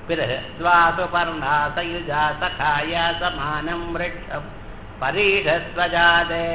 பிறகு துவாசுபர்ணா சயுஜா சகாயா சமானம் விரட்சம் பரீஷஸ்வஜாதே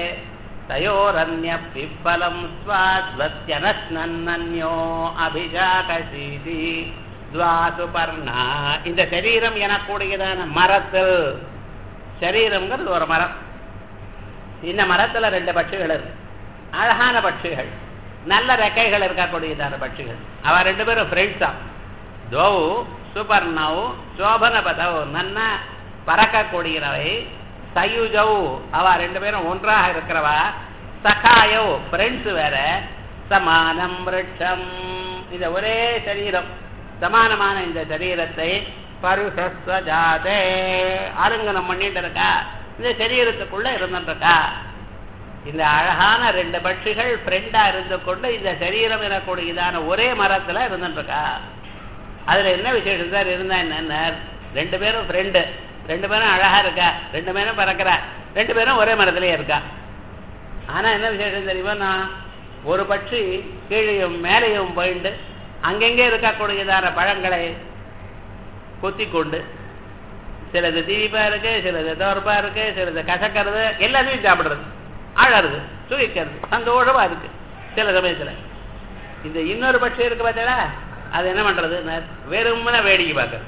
தயோரன்ய பிப்பலம் ஸ்வாத்வத்யனஸ்னன்னோ அபிஜாகசீதி துவாசுபர்ணா இந்த சரீரம் எனக்கூடியதான மரத்தில் சரீரம்ங்கிறது ஒரு மரம் இந்த மரத்துல ரெண்டு பட்சிகள் இருக்கு அழகான பட்சிகள் நல்ல ரெக்கைகள் இருக்கக்கூடியதான பட்சிகள் அவ ரெண்டு பேரும் ஃப்ரெண்ட்ஸா துவௌ சுபர்ணவ் சோபனபதவ் நன்ன பறக்கக்கூடியவை சயுஜௌ அவ ரெண்டு பேரும் ஒன்றாக இருக்கிறவா சகாயோ ஃப்ரெண்ட்ஸ் வேற சமானம் விருட்சம் இந்த ஒரே சரீரம் சமானமான இந்த சரீரத்தை பருஷஸ்வஜாதே ஆலிங்கனம் பண்ணிட்டு இருக்கா இந்த சரீரத்துக்குள்ள இருந்துட்டு இருக்கா இந்த அழகான ரெண்டு பட்சிகள் ஃப்ரெண்டா இருந்து கொண்டு இந்த சரீரம் எனக்கூடியதான ஒரே மரத்துல இருந்துட்டு இருக்கா அதுல என்ன விசேஷம் சார் இருந்தா என்ன ரெண்டு பேரும் ஃப்ரெண்டு ரெண்டு பேரும் அழகா இருக்கா ரெண்டு பேரும் பறக்கிறா ரெண்டு பேரும் ஒரே மரத்திலேயே இருக்கா ஆனா என்ன விசேஷம் தெரியுமா நான் ஒரு பட்சி கீழையும் மேலையும் போயிட்டு அங்கெங்கே இருக்கக்கூடியதான பழங்களை கொத்தி கொண்டு சிலது திரிப்பா இருக்கு சிலது தோற்பா இருக்கு சிலது கசக்கிறது எல்லாத்தையும் சாப்பிடுறது அழறது சுகிக்கிறது சந்தோஷமா இருக்கு சில சமயத்துல இந்த இன்னொரு பட்சி இருக்கு பார்த்தா அது என்ன பண்றது வெறுமன வேடிக்கை பார்க்கறது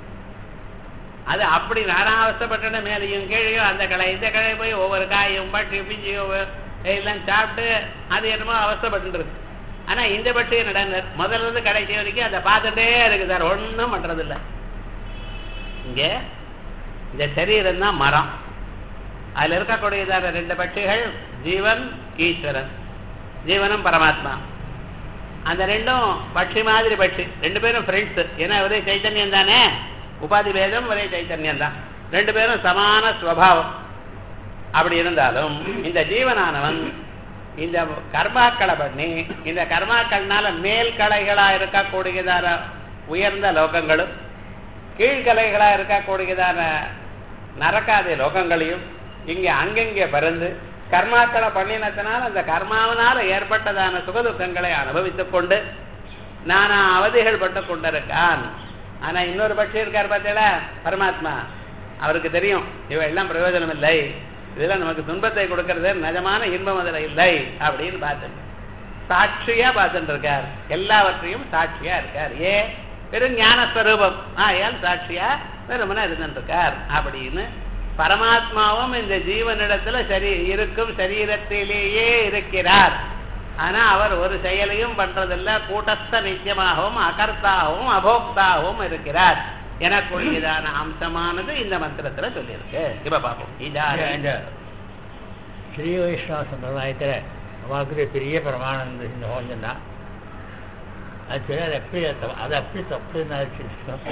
அது அப்படி நானா அவசப்பட்ட மேலையும் கீழையும் அந்த களை இந்த களை போய் ஒவ்வொரு காயும் பட்டி பிஞ்சியும் எல்லாம் சாப்பிட்டு அது என்னமோ அவசப்பட்டு இருக்கு ஆனா இந்த பட்சி நடனர் முதல்ல இருந்து கடைசி வரைக்கும் அதை பார்த்துட்டே இருக்கு சார் ஒன்றும் பண்றது இல்லை இங்க இந்த சரீரம் தான் மரம் அதுல இருக்கக்கூடியதான ரெண்டு பட்சிகள் ஜீவன் ஈஸ்வரன் ஜீவனும் பரமாத்மா அந்த ரெண்டும் பட்சி மாதிரி பட்சி ரெண்டு பேரும் ஃப்ரெண்ட்ஸ் ஏன்னா ஒரே சைத்தன்யம் தானே உபாதி பேதம் ஒரே சைத்தன்யம் தான் ரெண்டு பேரும் சமான ஸ்வபாவம் அப்படி இருந்தாலும் இந்த ஜீவனானவன் இந்த கர்மாக்களை பண்ணி இந்த கர்மாக்கள்னால மேல் கலைகளா இருக்கக்கூடியதான உயர்ந்த லோகங்களும் கீழ்கலைகளா இருக்கக்கூடியதான நரக்காத லோகங்களையும் இங்கே அங்கங்கே பறந்து கர்மாக்களை பண்ணினத்தினால் அந்த கர்மாவனால ஏற்பட்டதான சுகதுக்கங்களை அனுபவித்துக் கொண்டு நானா அவதிகள் பட்டு கொண்டிருக்கான் ஆனா இன்னொரு பட்சி இருக்கார் பார்த்தீங்களா பரமாத்மா அவருக்கு தெரியும் இவ எல்லாம் பிரயோஜனம் இல்லை இதெல்லாம் நமக்கு துன்பத்தை கொடுக்கறது நிஜமான இன்பம் அதில் இல்லை அப்படின்னு பார்த்து சாட்சியா பார்த்துட்டு இருக்கார் எல்லாவற்றையும் சாட்சியா இருக்கார் ஏ வெறும் ஞானஸ்வரூபம் ஆயால் சாட்சியா வெறுமனா இருந்துட்டு இருக்கார் அப்படின்னு பரமாத்மாவும் இந்த ஜீவனிடத்துல சரி இருக்கும் சரீரத்திலேயே இருக்கிறார் ஆனா அவர் ஒரு செயலையும் பண்றதில்ல கூட்டஸ்த நித்தியமாகவும் அகர்த்தாகவும் அபோக்தாகவும் இருக்கிறார் எனக்குரியதான அம்சமானது இந்த மந்திரத்துல சொல்லியிருக்கு இப்ப பார்ப்போம் இதான இந்த ஸ்ரீ வைஷ்ணவ சம்பிரதாயத்தில் அவங்களுக்கு பெரிய பிரமாணம் இந்த இந்த ஹோஞ்சம் தான் அது சரி அது எப்படி தப்பு- அது அப்படி தப்புன்னு வச்சுருக்கோம்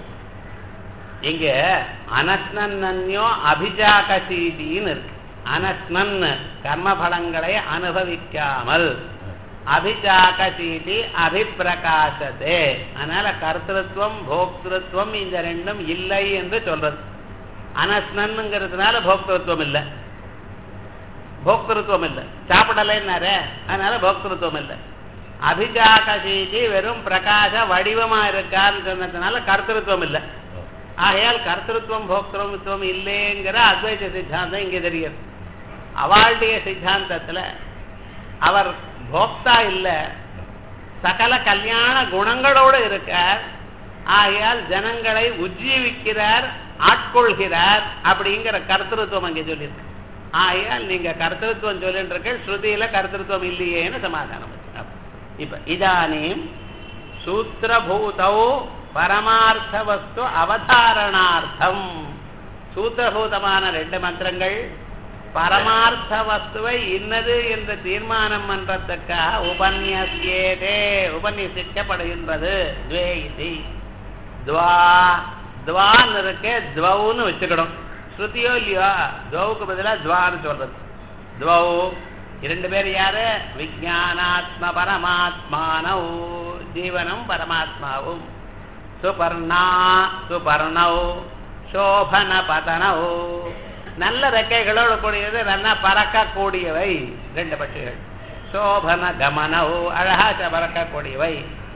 இங்க அனஸ்னன்யோ அபிஜாகசீதின்னு இருக்கு அனஸ்னன் கர்மபலங்களை அனுபவிக்காமல் அபிஜாகசீதி அபிப்பிரகாசதே அதனால கர்த்திருவம் போக்திருத்துவம் இந்த ரெண்டும் இல்லை என்று சொல்றது அனஸ்னன்ங்கிறதுனால போக்திருத்துவம் இல்லை போக்திருத்துவம் இல்லை சாப்பிடலைன்னாரே அதனால போக்திருத்துவம் இல்லை அபிஜாகசீதி வெறும் பிரகாச வடிவமா இருக்கான்னு சொன்னதுனால கர்த்திருத்துவம் இல்லை ஆகையால் கர்த்திருவம் போக்திருத்துவம் இல்லைங்கிற அத்வைத சித்தாந்தம் இங்க தெரியுது அவாளுடைய சித்தாந்தத்துல அவர் போக்தா இல்ல சகல கல்யாண குணங்களோடு இருக்கார் ஆகையால் ஜனங்களை உஜ்ஜீவிக்கிறார் ஆட்கொள்கிறார் அப்படிங்கிற கர்த்திருவம் அங்கே சொல்லியிருக்கு ஆகையால் நீங்க கர்த்திருவம் சொல்லிட்டு இருக்க ஸ்ருதியில கர்த்திருவம் இல்லையேன்னு சமாதானம் வச்சுக்கலாம். இப்ப இதானீம் சூத்திரபூதௌ பரமார்த்த வஸ்து அவதாரணார்த்தம் சூத்திரபூதமான ரெண்டு மந்திரங்கள் பரமார்த்த வஸ்துவை இன்னது என்று தீர்மானம் பண்றதுக்காக உபன்யசியேதே உபன்யசிக்கப்படுகின்றது துவே இது துவா துவான்னு இருக்கே துவவுன்னு வச்சுக்கணும் ஸ்ருதியோ இல்லையோ துவவுக்கு பதிலா துவான்னு சொல்றது துவௌ இரண்டு பேர் யாரு விஜயானாத்ம பரமாத்மானவ் ஜீவனும் பரமாத்மாவும் சுபர்ணா சுபர்ணவ் சோபன பதனவ் நல்ல ரெக்கைகளோடு கூடியது நல்லா பறக்கக்கூடியவை ரெண்டு பட்சிகள் சோபன கமனவ் அழகாக பறக்கக்கூடியவை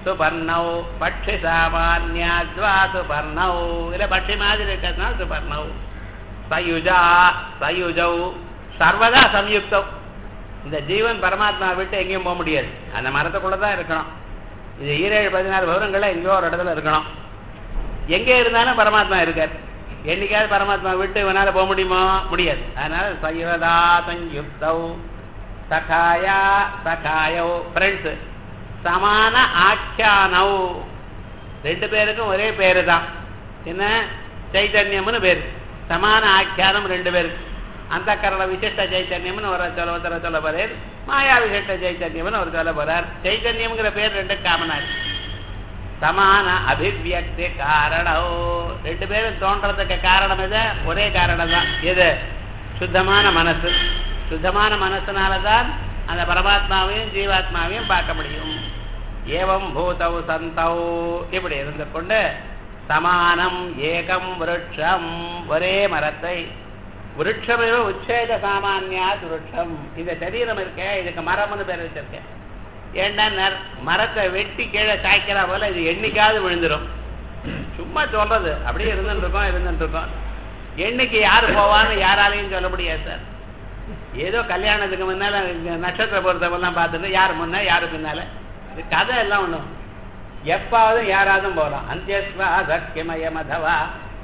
சுபர்ணவ் பட்சி சாமான்யாத்வா சுபர்ணவ் இல்ல பட்சி மாதிரி இருக்கிறதுனால சுபர்ணவ் சயுஜா சயுஜௌ சர்வதா சம்யுக்தம் இந்த ஜீவன் பரமாத்மா விட்டு எங்கேயும் போக முடியாது அந்த மரத்துக்குள்ள தான் இருக்கணும் இது ஈரேழு பதினாறு பௌரங்கள்ல எங்கேயோ ஒரு இடத்துல இருக்கணும் எங்கே இருந்தாலும் பரமாத்மா இருக்கார் என்னைக்காவது பரமாத்மா விட்டு இவனால போக முடியுமோ முடியாது அதனால சயுதா சயுக்தௌ சகாயா சகாயோ ஃப்ரெண்ட்ஸ் சமான ஆக்கியானவ் ரெண்டு பேருக்கும் ஒரே பேரு தான் என்ன சைத்தன்யம்னு பேர் சமான ஆக்கியானம் ரெண்டு பேருக்கு அந்த கரண விசிஷ்ட சைத்தன்யம்னு ஒரு சொல்ல ஒருத்தர சொல்ல போறார் மாயா விசிஷ்ட சைத்தன்யம்னு ஒரு சொல்ல போறார் சைத்தன்யம்ங்கிற பேர் ரெண்டு காமனா இருக்கு சமான அபிவியக்தி காரணம் ரெண்டு பேரும் தோன்றதுக்கு காரணம் எது ஒரே காரணம் தான் எது சுத்தமான மனசு சுத்தமான மனசுனாலதான் அந்த பரமாத்மாவையும் ஜீவாத்மாவையும் பார்க்க முடியும் ஏவம் பூதௌ சந்தௌ இப்படி இருந்து கொண்டு சமானம் ஏகம் விருட்சம் ஒரே மரத்தை விருட்சமிவ உச்சேத சாமானியாத் விருட்சம் இந்த சரீரம் இருக்கே இதுக்கு மரம்னு பேர் வச்சிருக்கேன் ஏண்டா நர் மரத்தை வெட்டி கீழே சாய்க்கிறா போல இது என்னைக்காவது விழுந்துரும் சும்மா சொல்றது அப்படியே இருந்துட்டு இருக்கோம் இருந்துட்டு இருக்கோம் என்னைக்கு யாரு போவான்னு யாராலையும் சொல்ல முடியாது சார் ஏதோ கல்யாணத்துக்கு முன்னால இங்க நட்சத்திர பொருத்தமெல்லாம் பார்த்துட்டு யார் முன்ன யாரு பின்னால இது கதை எல்லாம் ஒண்ணும் எப்பாவது யாராவது போகலாம் அந்தியஸ்வா சக்கியமய மதவா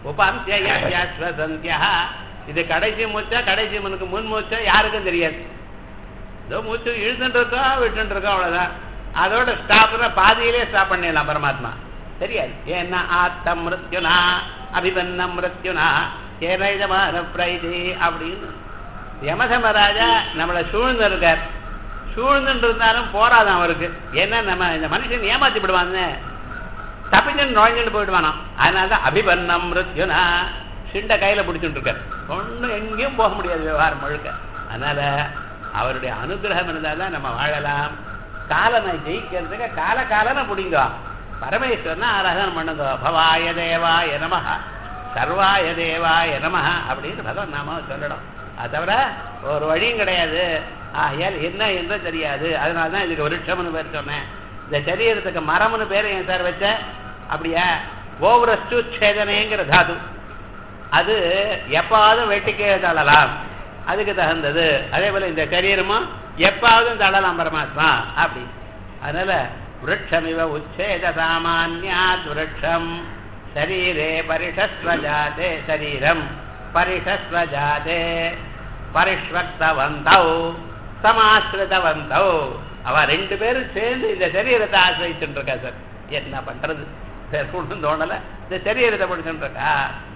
உபாந்தியா இது கடைசி மூச்சா கடைசி முனுக்கு முன் மூச்சா யாருக்கும் தெரியாது ஏதோ மூச்சு இழுத்துட்டு இருக்கோம் விட்டுட்டு இருக்கோம் அவ்வளவுதான் அதோட ஸ்டாப்னா பாதியிலே ஸ்டாப் பண்ணிடலாம் பரமாத்மா தெரியாது ஏன்னா ஆத்தம் மிருத்யுனா அபிபன்னம் மிருத்யுனா ஏனைதமான பிரைதி அப்படின்னு யமதமராஜா நம்மளை சூழ்ந்து இருக்கார் சூழ்ந்துட்டு இருந்தாலும் போராதான் அவருக்கு ஏன்னா நம்ம இந்த மனுஷன் ஏமாத்தி விடுவான்னு தப்பிச்சுன்னு நுழைஞ்சுட்டு போயிடுவானாம் அதனாலதான் அபிபன்னம் மிருத்யுனா சிண்ட கையில பிடிச்சுட்டு இருக்கார் ஒன்றும் எங்கேயும் போக முடியாது விவகாரம் முழுக்க அதனால அவருடைய அனுகிரகம் இருந்தால்தான் நம்ம வாழலாம் காலனை ஜெயிக்கிறதுக்கு கால காலனை பிடிங்க பரமேஸ்வரனை ஆராதனை பண்ணுங்க பவாய தேவாய நமஹ சர்வாய தேவாய நமஹ அப்படின்னு பகவன் நாம சொல்லணும் அது தவிர ஒரு வழியும் கிடையாது ஆகையால் என்ன என்று தெரியாது அதனால தான் இதுக்கு விருட்சம்னு பேர் சொன்னேன் இந்த சரீரத்துக்கு மரம்னு பேர் ஏன் சார் வச்ச அப்படியா ஓவரஸ்டு சேதனைங்கிற தாது அது எப்பாவது வெட்டிக்கே தள்ளலாம் அதுக்கு தகுந்தது அதே போல இந்த சரீரமும் எப்பாவதும் தள்ளலாம் பரமாத்மா அப்படி அதனால விரட்சமிவ உச்சேத சாமானியாத் விரட்சம் சரீரே பரிஷஸ்வஜாதே சரீரம் பரிஷஸ்வஜாதே பரிஷ்வக்தவந்தௌ சமாசிரிதவந்தௌ அவ ரெண்டு பேரும் சேர்ந்து இந்த சரீரத்தை ஆசிரிச்சுட்டு இருக்கா சார் என்ன பண்றது வேற ஒன்றும் தோணல இந்த சரீரத்தை படிச்சுட்டு இருக்கா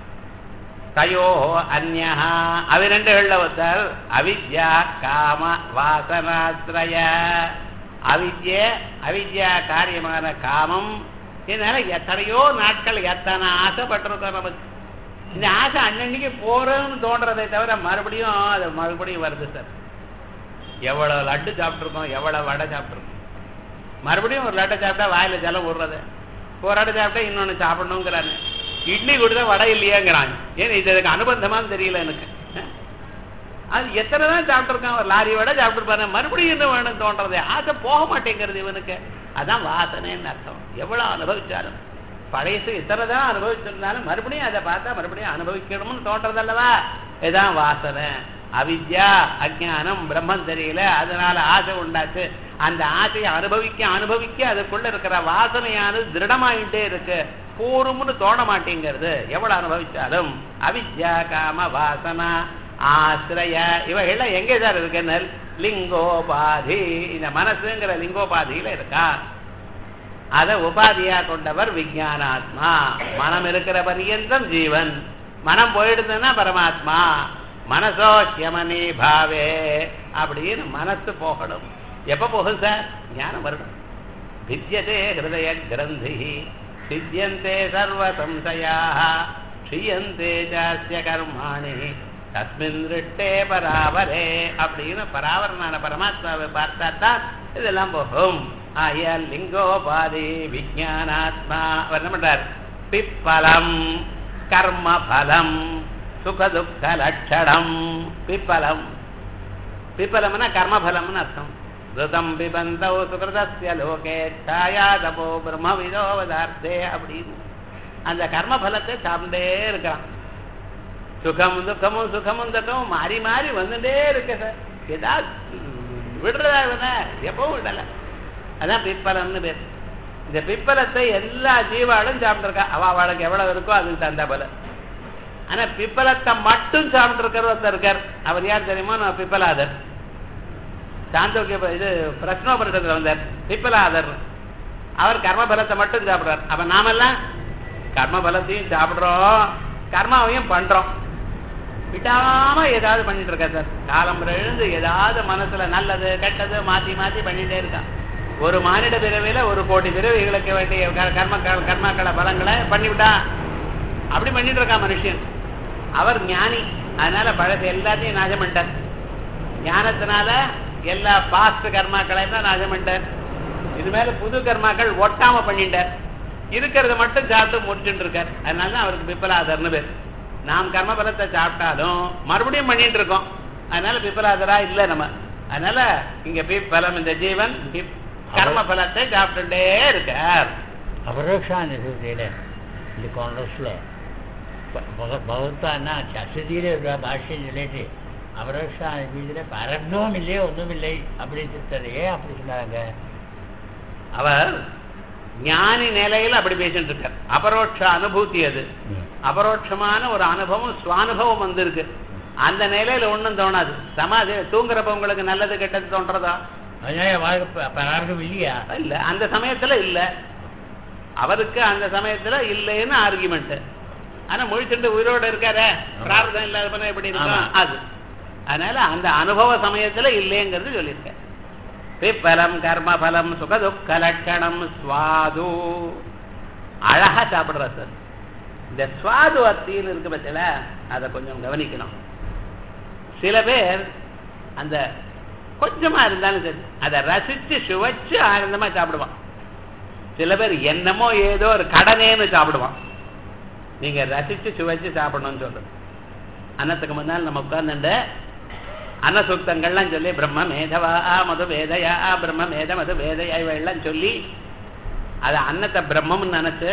தயோ அந்யா அవి ரெண்டுகள்ல ஒருத்தர் அவித்யா காம வாசனாசிரய அவித்ய அவித்யா காரியமான காமம் இதனால எத்தனையோ நாட்கள் எத்தனை ஆசைப்பட்டிருக்கோம் நமக்கு இந்த ஆசை அன்னன்னைக்கு போறோம்னு தோன்றதை தவிர மறுபடியும் அது மறுபடியும் வருது சார் எவ்வளவு லட்டு சாப்பிட்ருக்கோம் எவ்வளவு வடை சாப்பிட்ருக்கோம் மறுபடியும் ஒரு லட்டை சாப்பிட்டா வாயில ஜலம் விடுறது ஒரு லட்டை சாப்பிட்டா இன்னொன்னு சாப்பிடணுங்கிறாங்க இட்லி கொடுத்தா வடை இல்லையாங்கிறாங்க ஏன் இது எனக்கு அனுபந்தமான்னு தெரியல எனக்கு அது எத்தனை தான் சாப்பிட்டுருக்கான் ஒரு லாரி வடை சாப்பிட்டுருப்பாரு மறுபடியும் என்ன வேணும் தோன்றது ஆசை போக மாட்டேங்கிறது இவனுக்கு அதான் வாசனைன்னு அர்த்தம் எவ்வளவு அனுபவிச்சாலும் பழையசு இத்தனை தான் அனுபவிச்சிருந்தாலும் மறுபடியும் அதை பார்த்தா மறுபடியும் அனுபவிக்கணும்னு தோன்றதல்லவா இதான் வாசனை அவித்யா அஜானம் பிரம்மம் தெரியல அதனால ஆசை உண்டாச்சு அந்த ஆசையை அனுபவிக்க அனுபவிக்க அதுக்குள்ள இருக்கிற வாசனையானது திருடமாயிட்டே இருக்கு பூர்வம்னு தோண மாட்டேங்கிறது எவ்வளவு அனுபவிச்சாலும் அவித்யா காம வாசனா ஆசிரிய இவைகள்லாம் எங்கே சார் இருக்குன்னு லிங்கோபாதி இந்த மனசுங்கிற லிங்கோபாதியில இருக்கா அத உபாதியா கொண்டவர் விஜயானாத்மா மனம் இருக்கிற பரியந்தம் ஜீவன் மனம் போயிடுதுன்னா பரமாத்மா மனசோ ஹியமனி பாவே அப்படின்னு மனசு போகணும் எப்ப போகும் சார் ஞானம் வரணும் வித்யதே ஹிருதய கிரந்தி சித்தியந்தே சர்வ சம்சயாக க்ஷியந்தே ஜாஸ்ய கர்மாணி தஸ்மின் திருஷ்டே பராவரே அப்படின்னு பராவரனான பரமாத்மாவை பார்த்தா தான் இதெல்லாம் போகும் ஆயால் லிங்கோபாதி விஜயானாத்மா அவர் என்ன பண்றார் பிப்பலம் கர்ம பலம் சுகதுக்க லட்சணம் பிப்பலம் பிப்பலம்னா கர்மபலம்னு அர்த்தம் ரிதம் பிபந்தௌ சுகிருதஸ்ய லோகே சாயாதபோ பிரம்மவிதோ வதார்த்தே அப்படின்னு அந்த கர்ம பலத்தை சாப்பிட்டே இருக்கிறான் சுகம் துக்கமும் சுகமும் துக்கமும் மாறி மாறி வந்துட்டே இருக்கு சார் ஏதாவது விடுறதா இவன எப்பவும் விடல அதான் பிப்பலம்னு பேர் இந்த பிப்பலத்தை எல்லா ஜீவாலும் சாப்பிட்டுருக்கா அவ அவளுக்கு எவ்வளவு இருக்கோ அதுக்கு தகுந்த பலம் ஆனா பிப்பலத்தை மட்டும் சாப்பிட்டு இருக்கிற ஒருத்தர் இருக்கார் அவர் யார் தெரியுமா நான் பிப்பலாதர் சாந்தோக்கிய இது பிரஷ்னோபரிஷத்துல வந்தார் பிப்பலாதர் அவர் கர்ம பலத்தை மட்டும் சாப்பிடுறார் அப்ப நாமெல்லாம் கர்ம பலத்தையும் சாப்பிடுறோம் கர்மாவையும் பண்றோம் விடாம ஏதாவது பண்ணிட்டு இருக்கா சார் காலம் எழுந்து ஏதாவது மனசுல நல்லது கெட்டது மாத்தி மாத்தி பண்ணிட்டே இருக்கான் ஒரு மானிட பிறவியில ஒரு கோடி பிறவிகளுக்கு வேண்டிய க- கர்ம கர்மாக்கள பலங்களை பண்ணிவிட்டா அப்படி பண்ணிட்டு இருக்கான் மனுஷன் அவர் ஞானி அதனால பழசு எல்லாத்தையும் நாசம் பண்ணிட்டார் ஞானத்தினால எல்லா பாஸ்ட் கர்மாக்களையும் தான் நாசம் பண்ணிட்டார் இது மேல புது கர்மாக்கள் ஒட்டாம பண்ணிட்டார் இருக்கிறத மட்டும் சாப்பிட்டு முடிச்சுட்டு இருக்கார் அதனால தான் அவருக்கு பிப்பலாதர்னு பேர் நாம் கர்ம பலத்தை சாப்பிட்டாலும் மறுபடியும் பண்ணிட்டு இருக்கோம் அதனால பிப்பலாதரா இல்லை நம்ம அதனால இங்க பிப்பலம் இந்த ஜீவன் பிப்- கர்ம பலத்தை சாப்பிட்டுட்டே இருக்கார் അപരോക്ഷാനുഭൂതിയുടെ ഇത് കോൺഗ്രസ്സിലെ ഭഗവത്താന്ന ശസ്യതിയിലെ ഒരു ഭാഷ്യം ചൊല്ലിട്ട് அபரோஷானுபூதியில பரந்தவும் இல்லை ஒன்றும் இல்லை அப்படின்னு சொல்லிட்டாரு ஏன் அப்படி சொன்னாங்க அவர் ஞானி நிலையில அப்படி பேசிட்டு இருக்கார் அபரோட்ச அனுபூதி அது அபரோட்சமான ஒரு அனுபவம் சுவானுபவம் வந்திருக்கு அந்த நிலையில ஒண்ணும் தோணாது சமாதி தூங்குறப்ப உங்களுக்கு நல்லது கெட்டது தோன்றதா அதனால வாழ்க்கை பரார்த்தம் இல்லையா இல்ல அந்த சமயத்துல இல்ல அவருக்கு அந்த சமயத்துல இல்லைன்னு ஆர்குமெண்ட் ஆனா முழிச்சுட்டு உயிரோட இருக்காரே பிரார்த்தம் இல்லாத பண்ண எப்படி இருக்கும் ஆமா. அது அதனால அந்த அனுபவ சமயத்துல இல்லைங்கிறது சொல்லியிருக்கேன் பிப்பலம் கர்மபலம் சுகதுக்க லட்சணம் சுவாது அழகா சாப்பிடுற சார் இந்த சுவாது அத்தின்னு இருக்கு பத்தில அதை கொஞ்சம் கவனிக்கணும் சில பேர் அந்த கொஞ்சமா இருந்தாலும் சரி அதை ரசிச்சு சுவைச்சு ஆனந்தமா சாப்பிடுவான் சில பேர் என்னமோ ஏதோ ஒரு கடனேன்னு சாப்பிடுவான் நீங்க ரசிச்சு சுவைச்சு சாப்பிடணும்னு சொல்றது அன்னத்துக்கு முன்னால் நம்ம உட்கார்ந்துட்டு அன்னசூக்தங்கள்லாம் சொல்லி பிரம்ம மேதவா மது வேதையா பிரம்ம மேத மது வேதையா இவையெல்லாம் சொல்லி அது அன்னத்தை பிரம்மம்னு நினைச்சு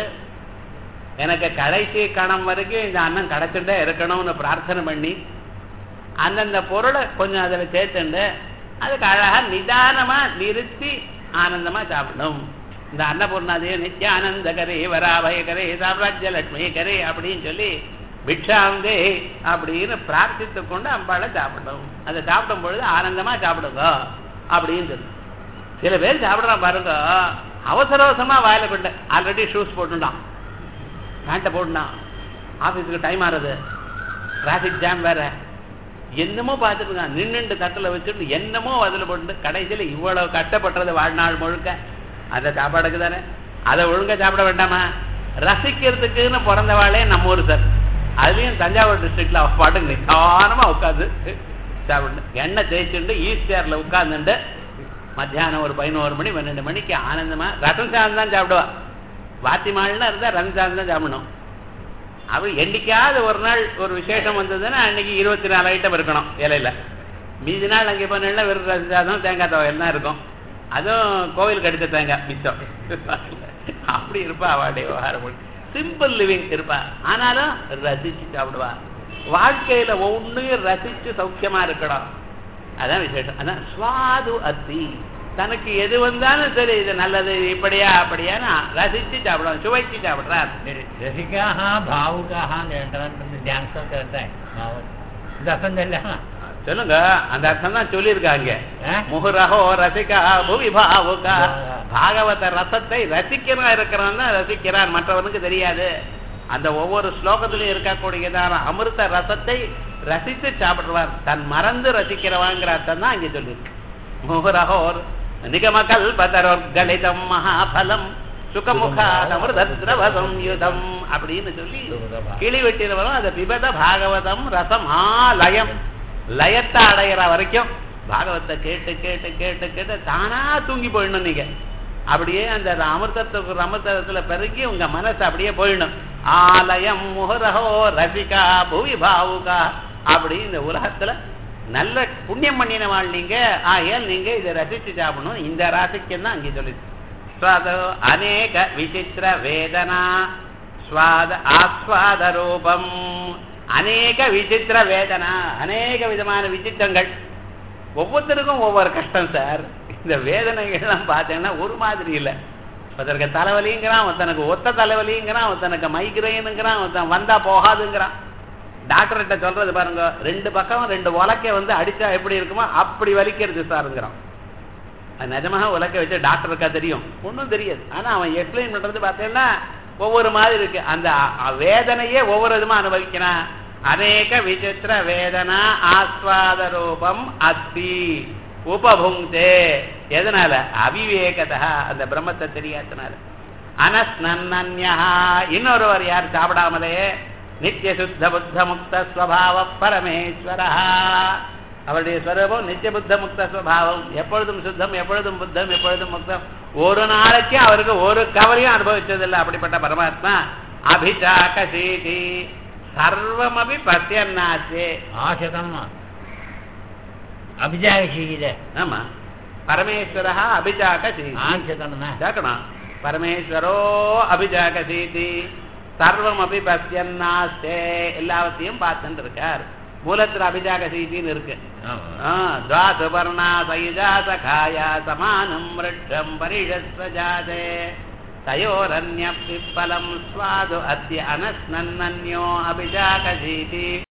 எனக்கு கடைசி கணம் வரைக்கும் இந்த அன்னம் கிடைச்சிட்டே இருக்கணும்னு பிரார்த்தனை பண்ணி அந்தந்த பொருளை கொஞ்சம் அதில் சேர்த்துண்டு அதுக்கு அழகா நிதானமா நிறுத்தி ஆனந்தமா சாப்பிடணும் இந்த அன்னபூர்ணாதேவி நித்யானந்தகரே வராபயகரே சாம்ராஜ்யலட்சுமி கரே அப்படின்னு சொல்லி பிக்ஷாந்தே அப்படின்னு பிரார்த்தித்து கொண்டு அம்பாளை சாப்பிடணும் அதை சாப்பிடும் பொழுது ஆனந்தமா சாப்பிடுங்க அப்படின்னு சொல்லு சில பேர் சாப்பிடுறான் பாருங்க அவசர அவசரமா வாயில கொண்டு ஆல்ரெடி ஷூஸ் போட்டுட்டான் பேண்ட்டை போட்டுட்டான் ஆஃபீஸுக்கு டைம் ஆறுது டிராஃபிக் ஜாம் வேற என்னமோ பார்த்துட்டு நின்னுண்டு தட்டில் வச்சுட்டு என்னமோ அதில் போட்டு கடைசியில் இவ்வளவு கஷ்டப்பட்டது வாழ்நாள் முழுக்க அந்த சாப்பாடுக்கு தானே அதை ஒழுங்கா சாப்பிட வேண்டாமா ரசிக்கிறதுக்குன்னு பிறந்தவாளே நம்ம ஊர் சார் அதுலயும் தஞ்சாவூர் டிஸ்ட்ரிக்ட்ல அவ பாட்டுக்கு நிதானமா உட்காந்து சாப்பிடணும் எண்ணெய் தேய்ச்சிட்டு ஈஸ்டர்ல உட்கார்ந்துட்டு மத்தியானம் ஒரு பதினோரு மணி பன்னெண்டு மணிக்கு ஆனந்தமா ரசம் சாதம் தான் சாப்பிடுவா வாத்திமாள்னா இருந்தா ரசம் சாதம் தான் சாப்பிடணும் அவள் என்னைக்காவது ஒரு நாள் ஒரு விசேஷம் வந்ததுன்னா அன்னைக்கு இருபத்தி நாலு ஐட்டம் இருக்கணும் இலையில மீதி நாள் அங்கே போனா வெறும் ரசம் சாதம் தேங்காய் துவையல் தான் இருக்கும் அதுவும் கோவிலுக்கு அடித்த தேங்காய் மிச்சம் அப்படி இருப்பா அவளுடைய விவகாரம் சிம்பிள் லிவிங் இருப்பா ஆனாலும் ரசிச்சு சாப்பிடுவா வாழ்க்கையில ஒன்னையும் ரசிச்சு சௌக்கியமா இருக்கணும் அதான் விசேஷம் அதான் சுவாது அத்தி தனக்கு எது வந்தாலும் சரி இது நல்லது இது இப்படியா அப்படியான்னு ரசிச்சு சாப்பிடுவான் சுவைச்சு சாப்பிடுறார் രസികാഹ ഭാവുകാഹ രണ്ടാമത്തെ ധ്യാനത്തൊക്കെ എന്താ ഇതല്ല சொல்லுங்க அந்த அர்த்தம் தான் சொல்லியிருக்காங்க ஆ? முகுரஹோ ரசிகா புவி பாவுகா பாகவத ரசத்தை ரசிக்கிறா இருக்கிறான் தான் ரசிக்கிறான் மற்றவனுக்கு தெரியாது அந்த ஒவ்வொரு ஸ்லோகத்திலும் இருக்கக்கூடியதான அமிர்த ரசத்தை ரசித்து சாப்பிடுவார் தன் மறந்து ரசிக்கிறவாங்கிற அர்த்தம் தான் இங்க சொல்லியிருக்கு முகுரஹோர் நிகமகல் பதரோர்கலிதம் மகாபலம் சுகமுகாதமிருதத்ரவசம் யுதம் அப்படின்னு சொல்லி கிளி வெட்டினவரும் அந்த பிபத பாகவதம் ரசம் ஆலயம் லயத்தை அடையிற வரைக்கும் பாகவத்தை கேட்டு கேட்டு கேட்டு கேட்டு தானா தூங்கி போயிடணும் நீங்க அப்படியே அந்த அமிர்தத்துக்கு அமிர்தத்துல பெருகி உங்க மனசு அப்படியே போயிடணும் ஆலயம் முகரஹோ ரசிகா புவி பாவுகா அப்படி இந்த உலகத்துல நல்ல புண்ணியம் பண்ணினவாள் நீங்க ஆகையால் நீங்க இதை ரசிச்சு சாப்பிடணும் இந்த ராசிக்கு தான் அங்கே சொல்லி ஸ்வாதோ அநேக விசித்திர வேதனா ஸ்வாத ஆஸ்வாத ரூபம் அநேக விசித்திர வேதனா அநேக விதமான விசித்திரங்கள் ஒவ்வொருத்தருக்கும் ஒவ்வொரு கஷ்டம் சார் இந்த வேதனைகள்லாம் பார்த்தீங்கன்னா ஒரு மாதிரி இல்லை ஒருத்தனுக்கு தலைவலிங்கிறான் ஒருத்தனுக்கு ஒத்த தலைவலிங்கிறான் ஒருத்தனுக்கு மைக்ரைனுங்கிறான் ஒருத்தன் வந்தா போகாதுங்கிறான் டாக்டர்கிட்ட சொல்றது பாருங்க ரெண்டு பக்கம் ரெண்டு உலக்கை வந்து அடிச்சா எப்படி இருக்குமோ அப்படி வலிக்கிறது சாருங்கிறான் அது நிஜமாக உலக்க வச்சு டாக்டருக்கா தெரியும் ஒன்றும் தெரியாது ஆனா அவன் எக்ஸ்பிளைன் பண்றது பார்த்தீங்கன்னா ஒவ்வொரு மாதிரி இருக்கு அந்த அ- அ- வேதனையே ஒவ்வொரு விதமா அனுபவிக்கிறான் அநேக விசித்திர வேதனா ஆஸ்வாத ரூபம் அஸ்தி உபபுங்கே எதனால அவிவேகதா அந்த பிரம்மத்தை தெரியாதனால அனஸ்னன்யா இன்னொருவர் யார் சாப்பிடாமலே நித்திய சுத்த புத்த முக்த ஸ்வபாவ பரமேஸ்வரா அவருடைய ஸ்வரூபம் நித்திய புத்த முக்த ஸ்வபாவம் எப்பொழுதும் சுத்தம் எப்பொழுதும் புத்தம் எப்பொழுதும் முக்தம் ஒரு நாளைக்கு அவருக்கு ஒரு கவலையும் அனுபவிச்சதில்லை அப்படிப்பட்ட பரமாத்மா அபிஷாகசீதி சர்வமபி பத்தியன்னாச்சே ஆசகம் அபிஜாகசீல ஆமா பரமேஸ்வரா அபிஜாகசீதி ஆசகம்னா கேட்கணும் பரமேஸ்வரோ அபிஜாகசீதி சர்வம் அபி பசியன்னாஸ்தே எல்லாவற்றையும் பார்த்துட்டு இருக்கார் மூலத்துல அபிஜாகசீதின்னு இருக்கு துவாசுபர்ணா சயுஜா சகாயா சமானம் மிருட்சம் பரிஷஸ்வஜாதே தயோரன்ய பிப்பலம் ஸ்வாது அத்ய அனஸ்னன்னோ அபிஜாகசீதி